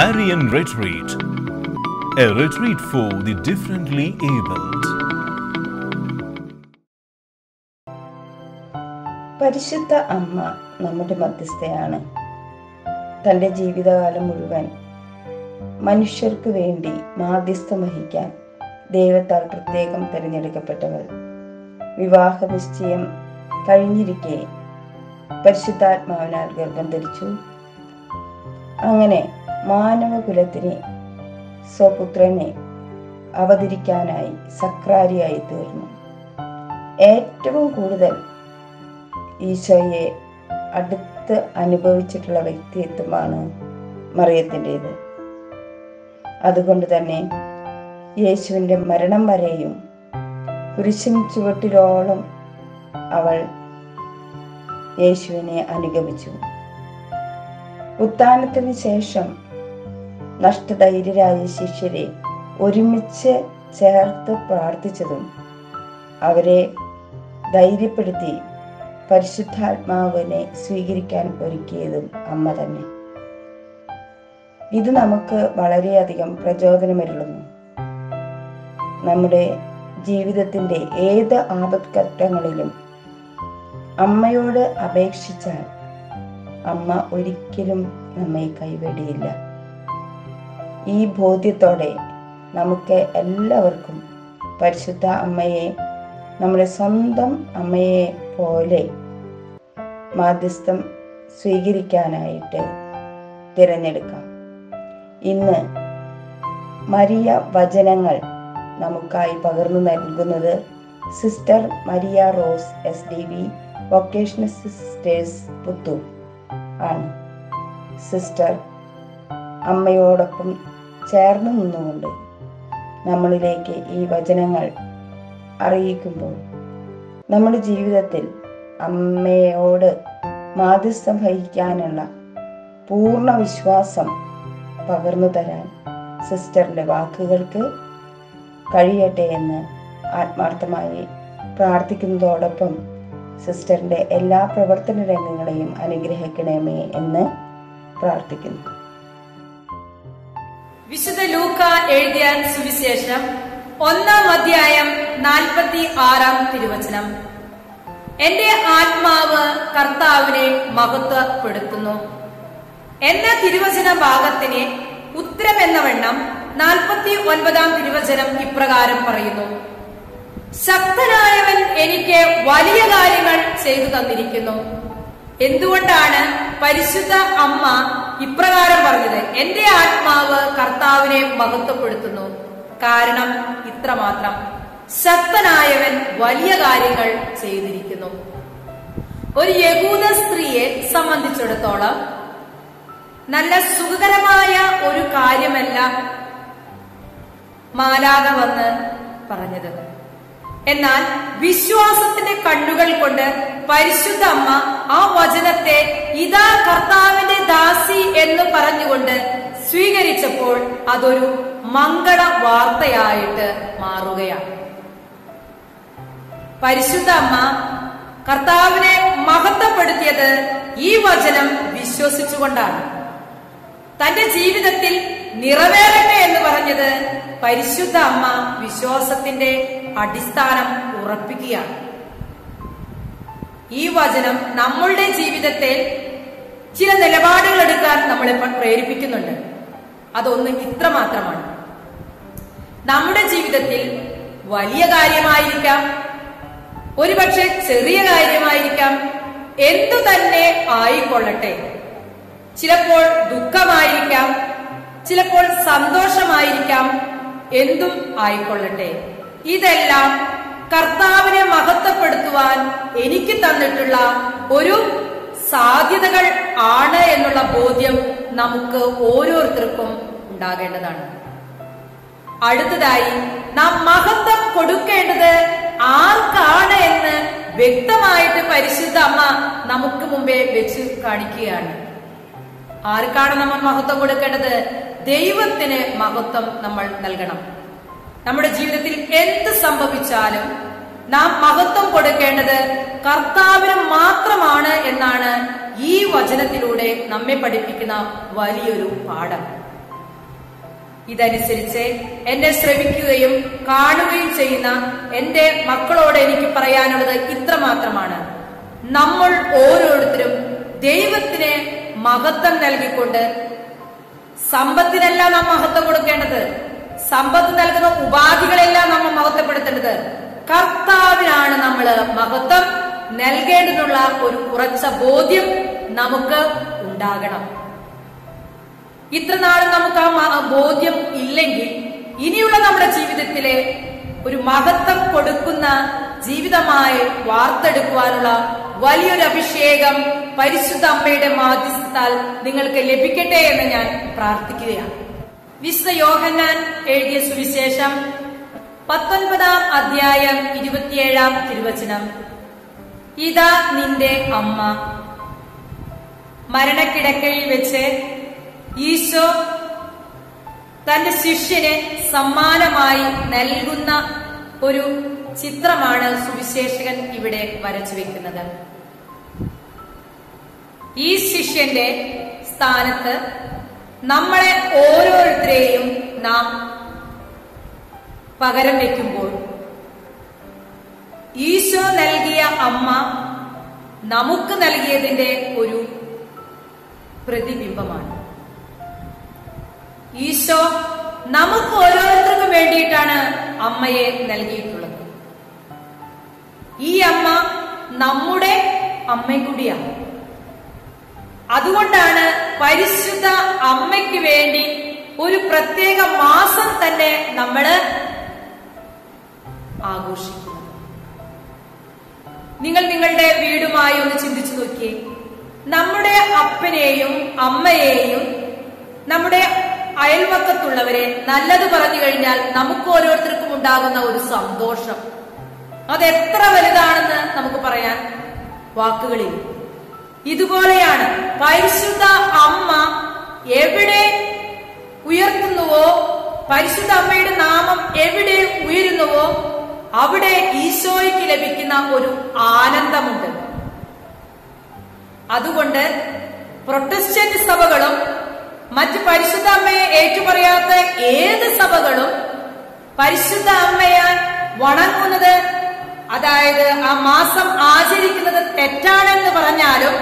Marian Retreat, a retreat for the differently abled. പരിശുദ്ധ അമ്മ നമ്മുടെ മധ്യസ്ഥയാണ് തൻ്റെ ജീവിതകാലം മുഴുവൻ മനുഷ്യർക്ക് വേണ്ടി മാധ്യസ്ഥം വഹിക്കാൻ ദൈവത്താൽ പ്രത്യേകം തിരഞ്ഞെടുക്കപ്പെട്ടവൾ വിവാഹ നിശ്ചയം കഴിഞ്ഞിരിക്കെ പരിശുദ്ധാത്മാവിനാൽ ഗർഭം ധരിച്ചു അങ്ങനെ മാനവകുലത്തിന് സ്വപുത്രനെ അവതരിക്കാനായി സക്രാരിയായി തീർന്നു ഏറ്റവും കൂടുതൽ ഈശോയെ അടുത്ത് അനുഭവിച്ചിട്ടുള്ള വ്യക്തിത്വമാണ് മറിയത്തിൻ്റെത് അതുകൊണ്ട് തന്നെ യേശുവിൻ്റെ മരണം വരെയും കുരിശിൻ ചുവട്ടിലോളം അവൾ യേശുവിനെ അനുഗമിച്ചു ഉത്ഥാനത്തിന് ശേഷം നഷ്ടധൈര്യരായ ശിഷ്യരെ ഒരുമിച്ച് ചേർത്ത് പ്രാർത്ഥിച്ചതും അവരെ ധൈര്യപ്പെടുത്തി പരിശുദ്ധാത്മാവിനെ സ്വീകരിക്കാൻ ഒരുക്കിയതും അമ്മ തന്നെ ഇത് നമുക്ക് വളരെയധികം പ്രചോദനമരുളുന്നു നമ്മുടെ ജീവിതത്തിൻ്റെ ഏത് ആപത്ഘട്ടങ്ങളിലും അമ്മയോട് അപേക്ഷിച്ചാൽ അമ്മ ഒരിക്കലും നമ്മെ കൈവെടിയില്ല ഈ ബോധ്യത്തോടെ നമുക്ക് എല്ലാവർക്കും പരിശുദ്ധ അമ്മയെ നമ്മുടെ സ്വന്തം അമ്മയെ പോലെ മാധ്യസ്ഥം സ്വീകരിക്കാനായിട്ട് തിരഞ്ഞെടുക്കാം ഇന്ന് മരിയ വചനങ്ങൾ നമുക്കായി പകർന്നു നൽകുന്നത് sister Maria Rose S D V vocational sisters Puthur ആണ് സിസ്റ്റർ അമ്മയോടൊപ്പം ചേർന്ന് നിന്നുകൊണ്ട് നമ്മളിലേക്ക് ഈ വചനങ്ങൾ അറിയിക്കുമ്പോൾ നമ്മുടെ ജീവിതത്തിൽ അമ്മയോട് മാധ്യസ്ഥം വഹിക്കാനുള്ള പൂർണ്ണ വിശ്വാസം പകർന്നു തരാൻ സിസ്റ്ററിൻ്റെ വാക്കുകൾക്ക് കഴിയട്ടെ എന്ന് ആത്മാർത്ഥമായി പ്രാർത്ഥിക്കുന്നതോടൊപ്പം സിസ്റ്ററിൻ്റെ എല്ലാ പ്രവർത്തന രംഗങ്ങളെയും അനുഗ്രഹിക്കണമേ എന്ന് പ്രാർത്ഥിക്കുന്നു വിശുദ്ധ ലൂക്ക എഴുതിയ സുവിശേഷം ഒന്നാം അധ്യായം നാൽപ്പത്തി ആറാം തിരുവചനം എന്റെ ആത്മാവ് കർത്താവിനെ മഹത്വപ്പെടുത്തുന്നു എന്ന തിരുവചന ഭാഗത്തിന് ഉത്തരമെന്നവണ്ണം നാൽപ്പത്തി ഒൻപതാം തിരുവചനം ഇപ്രകാരം പറയുന്നു ശക്തനായവൻ എനിക്ക് വലിയ കാര്യങ്ങൾ ചെയ്തു തന്നിരിക്കുന്നു എന്തുകൊണ്ടാണ് പരിശുദ്ധ അമ്മ ഇപ്രകാരം പറഞ്ഞത് എന്റെ ആത്മാവ് കർത്താവിനെ മഹത്വപ്പെടുത്തുന്നു കാരണം ഇത്രമാത്രം ശക്തനായവൻ വലിയ കാര്യങ്ങൾ ചെയ്തിരിക്കുന്നു ഒരു യഹൂദ സ്ത്രീയെ സംബന്ധിച്ചിടത്തോളം നല്ല സുഖകരമായ ഒരു കാര്യമല്ല മാലാക വന്ന് പറഞ്ഞത് എന്നാൽ വിശ്വാസത്തിന്റെ കണ്ണുകൾ കൊണ്ട് പരിശുദ്ധ അമ്മ ആ വചനത്തെ ഇതാ കർത്താവിന്റെ ദാസി എന്ന് പറഞ്ഞുകൊണ്ട് സ്വീകരിച്ചപ്പോൾ അതൊരു മംഗള വാർത്തയായിട്ട് മാറുകയാണ് പരിശുദ്ധ അമ്മ കർത്താവിനെ മഹത്വപ്പെടുത്തിയത് ഈ വചനം വിശ്വസിച്ചുകൊണ്ടാണ് തന്റെ ജീവിതത്തിൽ നിറവേറട്ടെ എന്ന് പറഞ്ഞത് പരിശുദ്ധ അമ്മ വിശ്വാസത്തിന്റെ അടിസ്ഥാനം ഉറപ്പിക്കുകയാണ് ഈ വചനം നമ്മളുടെ ജീവിതത്തിൽ ചില നിലപാടുകൾ എടുക്കാൻ നമ്മളെ പ്രേരിപ്പിക്കുന്നുണ്ട് അതൊന്ന് ഇത്ര മാത്രമാണ് നമ്മുടെ ജീവിതത്തിൽ വലിയ കാര്യമായിരിക്കാം ഒരുപക്ഷെ ചെറിയ കാര്യമായിരിക്കാം എന്തു തന്നെ ആയിക്കൊള്ളട്ടെ ചിലപ്പോൾ ദുഃഖമായിരിക്കാം ചിലപ്പോൾ സന്തോഷമായിരിക്കാം എന്തും ആയിക്കൊള്ളട്ടെ ഇതെല്ലാം കർത്താവിനെ മഹത്വപ്പെടുത്തുവാൻ എനിക്ക് തന്നിട്ടുള്ള ഒരു സാധ്യതകൾ ആണ് എന്നുള്ള ബോധ്യം നമുക്ക് ഓരോരുത്തർക്കും ഉണ്ടാകേണ്ടതാണ് അടുത്തതായി നാം മഹത്വം കൊടുക്കേണ്ടത് ആർക്കാണ് എന്ന് വ്യക്തമായിട്ട് പരിശുദ്ധ അമ്മ നമുക്ക് മുമ്പേ വെച്ച് കാണിക്കുകയാണ് ആർക്കാണ് നമ്മൾ മഹത്വം കൊടുക്കേണ്ടത് ദൈവത്തിന് മഹത്വം നമ്മൾ നൽകണം നമ്മുടെ ജീവിതത്തിൽ എന്ത് സംഭവിച്ചാലും നാം മഹത്വം കൊടുക്കേണ്ടത് കർത്താവിന് മാത്രമാണ് എന്നാണ് ഈ വചനത്തിലൂടെ നമ്മെ പഠിപ്പിക്കുന്ന വലിയൊരു പാഠം ഇതനുസരിച്ച് എന്നെ ശ്രമിക്കുകയും കാണുകയും ചെയ്യുന്ന എന്റെ മക്കളോട് എനിക്ക് പറയാനുള്ളത് ഇത്രമാത്രമാണ് നമ്മൾ ഓരോരുത്തരും ദൈവത്തിന് മഹത്വം നൽകിക്കൊണ്ട് സമ്പത്തിനല്ല നാം മഹത്വം കൊടുക്കേണ്ടത് സമ്പത്ത് നൽകുന്ന ഉപാധികളെല്ലാം നമ്മൾ മഹത്വപ്പെടുത്തേണ്ടത് കർത്താവിനാണ് നമ്മൾ മഹത്വം നൽകേണ്ടതുള്ള ഒരു ഉറച്ച ബോധ്യം നമുക്ക് ഉണ്ടാകണം ഇത്ര നാളും നമുക്ക് ആ മ- ബോധ്യം ഇല്ലെങ്കിൽ ഇനിയുള്ള നമ്മുടെ ജീവിതത്തിലെ ഒരു മഹത്വം കൊടുക്കുന്ന ജീവിതമായി വാർത്തെടുക്കുവാനുള്ള വലിയൊരു അഭിഷേകം പരിശുദ്ധ അമ്മയുടെ മാധ്യസ്ഥത്താൽ നിങ്ങൾക്ക് ലഭിക്കട്ടെ എന്ന് ഞാൻ പ്രാർത്ഥിക്കുകയാണ് വിശുദ്ധ യോഹന്നാൻ എഴുതിയ സുവിശേഷം പത്തൊൻപതാം അധ്യായം ഇരുപത്തിയേഴാം തിരുവചനം ഇതാ നിന്റെ അമ്മ മരണക്കിടക്കയിൽ വെച്ച് ഈശോ തന്റെ ശിഷ്യന് സമ്മാനമായി നൽകുന്ന ഒരു ചിത്രമാണ് സുവിശേഷകൻ ഇവിടെ വരച്ചു വെക്കുന്നത് ഈ ശിഷ്യന്റെ സ്ഥാനത്ത് നമ്മളെ ഓരോരുത്തരെയും നാം പകരം വെക്കുമ്പോൾ ഈശോ നൽകിയ അമ്മ നമുക്ക് നൽകിയതിന്റെ ഒരു പ്രതിബിംബമാണ് ഈശോ നമുക്ക് ഓരോരുത്തർക്കും വേണ്ടിയിട്ടാണ് അമ്മയെ നൽകിയിട്ടുള്ളത് ഈ അമ്മ നമ്മുടെ അമ്മ കൂടിയാണ് അതുകൊണ്ടാണ് പരിശുദ്ധ അമ്മയ്ക്ക് വേണ്ടി ഒരു പ്രത്യേക മാസം തന്നെ നമ്മള് ആഘോഷിക്കുന്നത് നിങ്ങൾ നിങ്ങളുടെ വീടുമായി ഒന്ന് ചിന്തിച്ചു നോക്കിയേ നമ്മുടെ അപ്പനെയും അമ്മയെയും നമ്മുടെ അയൽവക്കത്തുള്ളവരെ നല്ലത് പറഞ്ഞു കഴിഞ്ഞാൽ നമുക്ക് ഓരോരുത്തർക്കും ഉണ്ടാകുന്ന ഒരു സന്തോഷം അത് എത്ര വലുതാണെന്ന് നമുക്ക് പറയാൻ വാക്കുകളിൽ ഇതുപോലെയാണ് പരിശുദ്ധ അമ്മ എവിടെ ഉയർത്തുന്നുവോ പരിശുദ്ധ അമ്മയുടെ നാമം എവിടെ ഉയരുന്നുവോ അവിടെ ഈശോയ്ക്ക് ലഭിക്കുന്ന ഒരു ആനന്ദമുണ്ട് അതുകൊണ്ട് പ്രൊട്ടസ്റ്റന്റ് സഭകളും മറ്റ് പരിശുദ്ധ അമ്മയെ ഏറ്റുപറയാത്ത ഏത് സഭകളും പരിശുദ്ധ അമ്മയെ വണങ്ങുന്നത് അതായത് ആ മാസം ആചരിക്കുന്നത് തെറ്റാണെന്ന് പറഞ്ഞാലും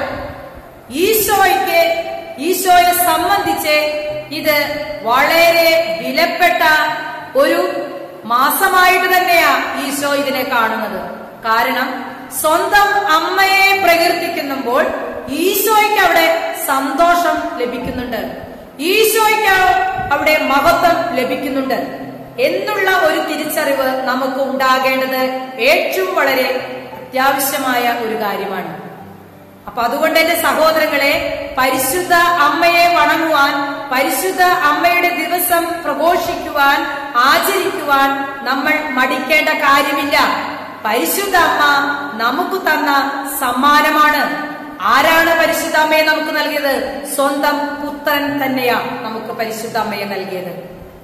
ഈശോയ്ക്ക് ഈശോയെ സംബന്ധിച്ച് ഇത് വളരെ വിലപ്പെട്ട ഒരു മാസമായിട്ട് തന്നെയാ ഈശോ ഇതിനെ കാണുന്നത് കാരണം സ്വന്തം അമ്മയെ പ്രകീർത്തിക്കുമ്പോൾ ഈശോയ്ക്ക് അവിടെ സന്തോഷം ലഭിക്കുന്നുണ്ട് ഈശോയ്ക്ക് അവിടെ മഹത്വം ലഭിക്കുന്നുണ്ട് എന്നുള്ള ഒരു തിരിച്ചറിവ് നമുക്ക് ഉണ്ടാകേണ്ടത് ഏറ്റവും വളരെ അത്യാവശ്യമായ ഒരു കാര്യമാണ് അപ്പൊ അതുകൊണ്ട് എന്റെ സഹോദരങ്ങളെ പരിശുദ്ധ അമ്മയെ വണങ്ങുവാൻ പരിശുദ്ധ അമ്മയുടെ ദിവസം പ്രഘോഷിക്കുവാൻ ആചരിക്കുവാൻ നമ്മൾ മടിക്കേണ്ട കാര്യമില്ല പരിശുദ്ധ അമ്മ നമുക്ക് തന്ന സമ്മാനമാണ് ആരാണ് പരിശുദ്ധ അമ്മയെ നമുക്ക് നൽകിയത് സ്വന്തം പുത്രൻ തന്നെയാ നമുക്ക് പരിശുദ്ധ അമ്മയെ നൽകിയത്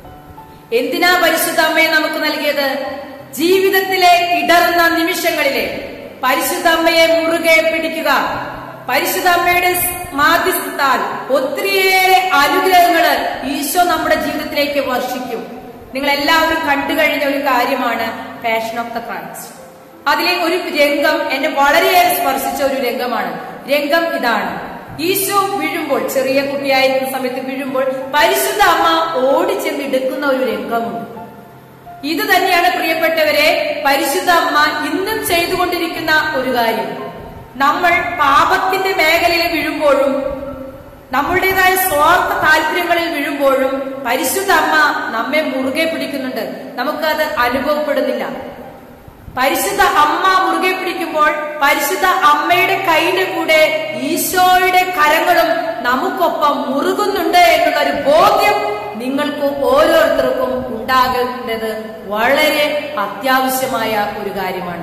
എന്തിനാ പരിശുദ്ധ അമ്മയെ നമുക്ക് നൽകിയത് ജീവിതത്തിലെ ഇടറുന്ന നിമിഷങ്ങളിലെ പരിശുദ്ധ അമ്മയെ മുറുകെ പിടിക്കുക പരിശുദ്ധ അമ്മയുടെ മാധ്യസ്ഥത്താൽ ഒത്തിരിയേറെ അനുഗ്രഹങ്ങള് ഈശോ നമ്മുടെ ജീവിതത്തിലേക്ക് വർഷിക്കും നിങ്ങൾ എല്ലാവരും കണ്ടു കഴിഞ്ഞ ഒരു കാര്യമാണ് പാഷൻ ഓഫ് ദ ക്രൈസ്റ്റ് അതിലെ ഒരു രംഗം എന്നെ വളരെയേറെ സ്പർശിച്ച ഒരു രംഗമാണ് രംഗം ഇതാണ് ഈശോ വീഴുമ്പോൾ ചെറിയ കുട്ടിയായിരിക്കുന്ന സമയത്ത് വീഴുമ്പോൾ പരിശുദ്ധ അമ്മ ഓടിച്ചെന്ന് എടുക്കുന്ന ഒരു രംഗമുണ്ട് ഇത് തന്നെയാണ് പ്രിയപ്പെട്ടവരെ പരിശുദ്ധ അമ്മ ഇന്നും ചെയ്തുകൊണ്ടിരിക്കുന്ന ഒരു കാര്യം നമ്മൾ പാപത്തിന്റെ മേഖലയിൽ വീഴുമ്പോഴും നമ്മളുടേതായ സ്വാർത്ഥ താല്പര്യങ്ങളിൽ വീഴുമ്പോഴും പരിശുദ്ധ അമ്മ നമ്മെ മുറുകെ പിടിക്കുന്നുണ്ട് നമുക്കത് അനുഭവപ്പെടുന്നില്ല പരിശുദ്ധ അമ്മ മുറുകെ പിടിക്കുമ്പോൾ പരിശുദ്ധ അമ്മയുടെ കൈയുടെ കൂടെ ഈശോയുടെ കരങ്ങളും നമുക്കൊപ്പം മുറുകുന്നുണ്ട് എന്നുള്ള ഒരു ബോധ്യം നിങ്ങൾക്ക് ഓരോരുത്തർക്കും ഉണ്ടാകേണ്ടത് വളരെ അത്യാവശ്യമായ ഒരു കാര്യമാണ്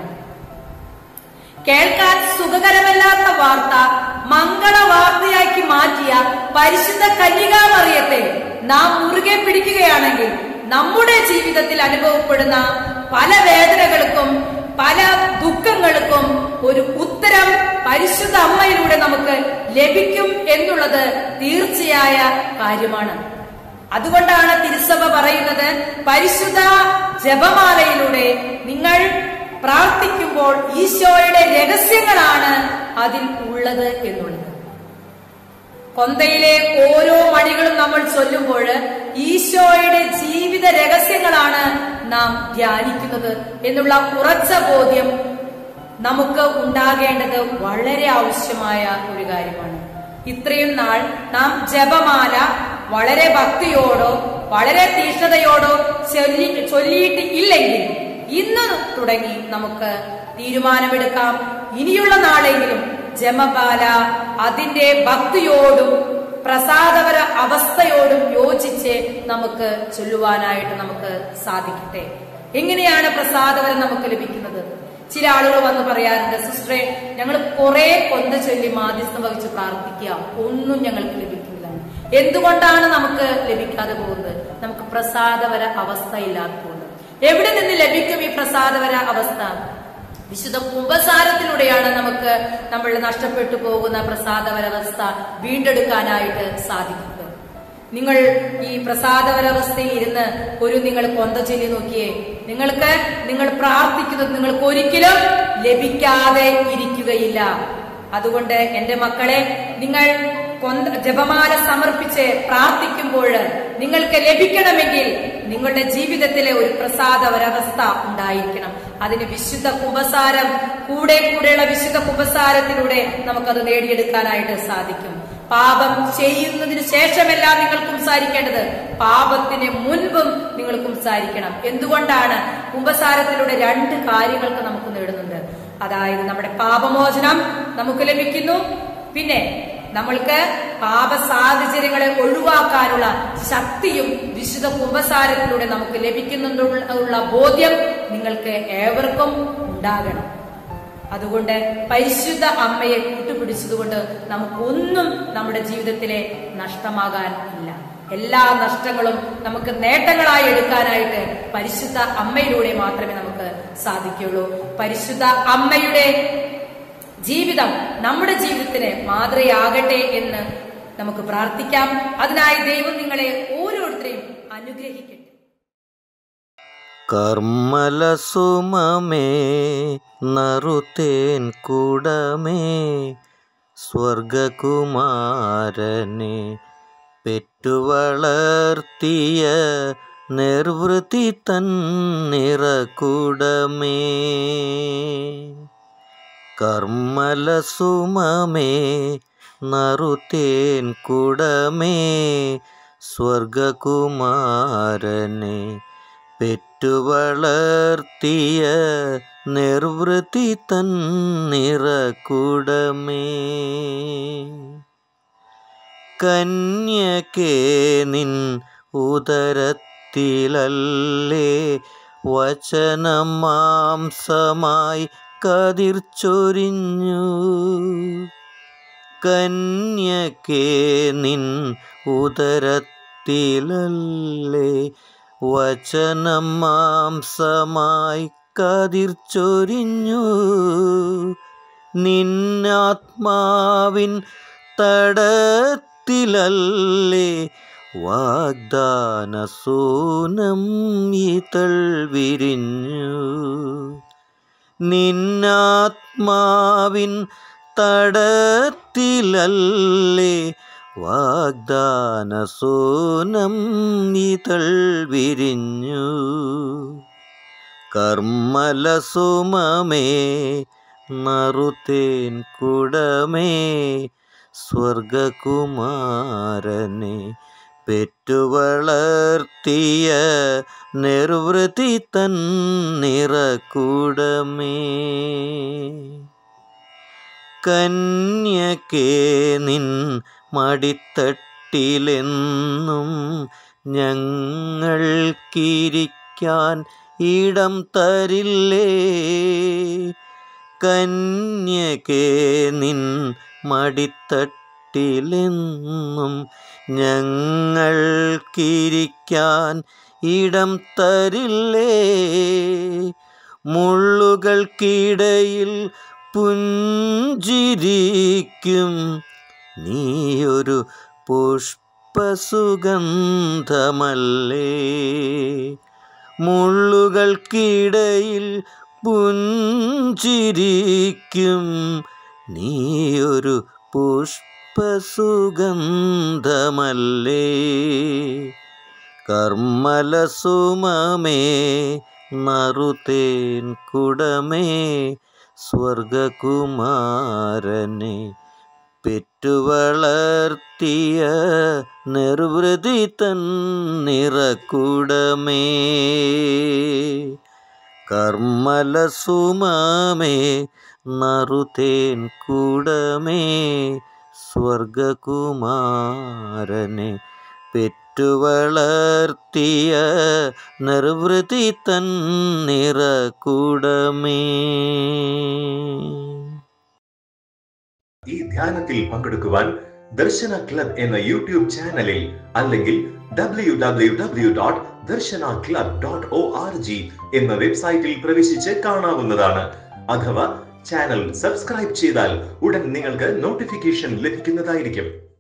കേൾക്കാൻ സുഖകരമല്ലാത്ത വാർത്ത മംഗള വാർത്തയാക്കി മാറ്റിയ പരിശുദ്ധ കന്യകാമറിയത്തെ നാം മുറുകെ പിടിക്കുകയാണെങ്കിൽ നമ്മുടെ ജീവിതത്തിൽ അനുഭവപ്പെടുന്ന പല വേദനകൾക്കും പല ദുഃഖങ്ങൾക്കും ഒരു ഉത്തരം പരിശുദ്ധ അമ്മയിലൂടെ നമുക്ക് ലഭിക്കും എന്നുള്ളത് തീർച്ചയായ കാര്യമാണ് അതുകൊണ്ടാണ് തിരുസഭ പറയുന്നത് പരിശുദ്ധ ജപമാലയിലൂടെ നിങ്ങൾ പ്രാർത്ഥിക്കുമ്പോൾ ഈശോയുടെ രഹസ്യങ്ങളാണ് അതിൽ ഉള്ളത് എന്നുള്ളത് കൊന്തയിലെ ഓരോ മണികളും നമ്മൾ ചൊല്ലുമ്പോൾ ഈശോയുടെ ജീവിത രഹസ്യങ്ങളാണ് നാം ധ്യാനിക്കുന്നത് എന്നുള്ള ഉറച്ച ബോധ്യം നമുക്ക് ഉണ്ടാകേണ്ടത് വളരെ ആവശ്യമായ ഒരു കാര്യമാണ് ഇത്രയും നാൾ നാം ജപമാല വളരെ ഭക്തിയോടോ വളരെ തീഷ്ണതയോടോ ചൊല്ലി ചൊല്ലിയിട്ട് ഇല്ലെങ്കിൽ ഇന്ന് തുടങ്ങി നമുക്ക് തീരുമാനമെടുക്കാം ഇനിയുള്ള നാളെങ്കിലും ജപമാല അതിന്റെ ഭക്തിയോടും പ്രസാദപര അവസ്ഥയോടും യോജിച്ച് നമുക്ക് ചൊല്ലുവാനായിട്ട് നമുക്ക് സാധിക്കട്ടെ എങ്ങനെയാണ് പ്രസാദപരം നമുക്ക് ലഭിക്കുന്നത് ചില ആളുകൾ വന്ന് പറയാറുണ്ട് സിസ്റ്ററെ ഞങ്ങൾ കുറെ കൊന്ത ചൊല്ലി മാധ്യസ്ഥം വഹിച്ച് പ്രാർത്ഥിക്കുക ഒന്നും ഞങ്ങൾക്ക് ലഭിക്കില്ല എന്തുകൊണ്ടാണ് നമുക്ക് ലഭിക്കാതെ പോകുന്നത് നമുക്ക് പ്രസാദപര അവസ്ഥ ഇല്ലാത്തതുകൊണ്ട് എവിടെ നിന്ന് ലഭിക്കും ഈ പ്രസാദപര അവസ്ഥ വിശുദ്ധ കുംഭസാരത്തിലൂടെയാണ് നമുക്ക് നമ്മൾ നഷ്ടപ്പെട്ടു പോകുന്ന പ്രസാദപരവസ്ഥ വീണ്ടെടുക്കാനായിട്ട് സാധിക്കുന്നത് നിങ്ങൾ ഈ പ്രസാദപരവസ്ഥയിൽ ഇരുന്ന് ഒരു നിങ്ങൾ കൊന്ത ചൊല്ലി നോക്കിയേ നിങ്ങൾക്ക് നിങ്ങൾ പ്രാർത്ഥിക്കുന്നത് നിങ്ങൾക്ക് ഒരിക്കലും ലഭിക്കാതെ ഇരിക്കുകയില്ല അതുകൊണ്ട് എന്റെ മക്കളെ നിങ്ങൾ കൊന്ത ജപമാല സമർപ്പിച്ച് പ്രാർത്ഥിക്കുമ്പോൾ നിങ്ങൾക്ക് ലഭിക്കണമെങ്കിൽ നിങ്ങളുടെ ജീവിതത്തിലെ ഒരു പ്രസാദപരവസ്ഥ ഉണ്ടായിരിക്കണം അതിന് വിശുദ്ധ കുമ്പസാരം കൂടെ കൂടെയുള്ള വിശുദ്ധ കുമ്പസാരത്തിലൂടെ നമുക്കത് നേടിയെടുക്കാനായിട്ട് സാധിക്കും പാപം ചെയ്യുന്നതിന് ശേഷമല്ല നിങ്ങൾ കുംസാരിക്കേണ്ടത് പാപത്തിന് മുൻപും നിങ്ങൾ കുംസാരിക്കണം എന്തുകൊണ്ടാണ് കുംഭസാരത്തിലൂടെ രണ്ട് കാര്യങ്ങൾക്ക് നമുക്ക് നേടുന്നുണ്ട് അതായത് നമ്മുടെ പാപമോചനം നമുക്ക് ലഭിക്കുന്നു പിന്നെ നമ്മൾക്ക് പാപ സാഹചര്യങ്ങളെ ഒഴിവാക്കാനുള്ള ശക്തിയും വിശുദ്ധ കുംഭസാരത്തിലൂടെ നമുക്ക് ലഭിക്കുന്നുള്ള ബോധ്യം നിങ്ങൾക്ക് ഏവർക്കും ഉണ്ടാകണം അതുകൊണ്ട് പരിശുദ്ധ അമ്മയെ കൂട്ടുപിടിച്ചതുകൊണ്ട് നമുക്കൊന്നും നമ്മുടെ ജീവിതത്തിലെ നഷ്ടമാകാൻ ഇല്ല എല്ലാ നഷ്ടങ്ങളും നമുക്ക് നേട്ടങ്ങളായി എടുക്കാനായിട്ട് പരിശുദ്ധ അമ്മയിലൂടെ മാത്രമേ നമുക്ക് സാധിക്കുള്ളൂ പരിശുദ്ധ അമ്മയുടെ ജീവിതം നമ്മുടെ ജീവിതത്തിന് മാതൃയാകട്ടെ എന്ന് നമുക്ക് പ്രാർത്ഥിക്കാം അതിനായി ദൈവം നിങ്ങളെ ഓരോരുത്തരെയും അനുഗ്രഹിക്കട്ടെ കർമ്മലസുമമേ നറുത്തേൻ കൂടമേ സ്വർഗകുമാരനെ പെറ്റുവളർത്തിയ നിർവൃത്തി തന്നിറകൂടമേ കർമ്മലസുമമേ നറുത്തേൻ കൂടമേ സ്വർഗകുമാരനെ പെറ്റുവളർത്തിയ നിർവൃത്തി തന്നിറകൂടമേ കന്യകേ നിൻ ഉദരത്തിലല്ലേ വചനം മാംസമായി കതിർ ചൊരിഞ്ഞു കന്യകേ നിൻ ഉദരത്തിലല്ലേ വചനം മാംസമായി കതിർ ചൊരിഞ്ഞു നിന്നാത്മാവിൻ തടത്തിലല്ലേ വാഗ്ദാന സൂനം ഇതൾ വിരിഞ്ഞു നിന്നാത്മാവിൻ തടത്തിലല്ലേ വാഗ്ദാന സൂനം ഇതൾ വിരിഞ്ഞു കർമ്മലസുമമേ നറുത്തേൻ കുടമേ സ്വർഗകുമാരനെ പെറ്റുവളർത്തിയ നിർവൃത്തി തന്നിറകൂടമേ കന്യകേ നിൻ മടിത്തട്ടിലെന്നും ഞങ്ങൾക്കിരിക്കാൻ ഇടം തരില്ലേ കന്യകേ നിൻ മടിത്തട്ടിലെന്നും ഞങ്ങൾക്കിരിക്കാൻ ഇടം തരില്ലേ മുള്ളുകൾക്കിടയിൽ പുഞ്ചിരിക്കും നീയൊരു പുഷ്പവൃക്ഷമല്ലേ മുള്ളുകൾക്കിടയിൽ പുഞ്ചിരിക്കും നീയൊരു പുഷ്പസുഗന്ധമല്ലേ കർമ്മലസുമമേ നറുതേൻ കുടമേ സ്വർഗകുമാരനെ പെറ്റുവളർത്തിയ നിർവൃതി തൻ നിറക്കുടമേ കർമ്മലസുമമേ നറുതേൻ കുടമേ സ്വർഗകുമാരനെ പെറ്റുവളർത്തിയ നിർവൃതി തൻ നിറകുടമേ ഈ ധ്യാനത്തിൽ പങ്കെടുക്കുവാൻ ദർശന ക്ലബ് എന്ന യൂട്യൂബ് ചാനലിൽ അല്ലെങ്കിൽ W W W dot Darshana club dot O R G എന്ന വെബ്സൈറ്റിൽ പ്രവേശിച്ച് കാണാവുന്നതാണ് അഥവാ ചാനൽ സബ്സ്ക്രൈബ് ചെയ്താൽ ഉടൻ നിങ്ങൾക്ക് നോട്ടിഫിക്കേഷൻ ലഭിക്കുന്നതായിരിക്കും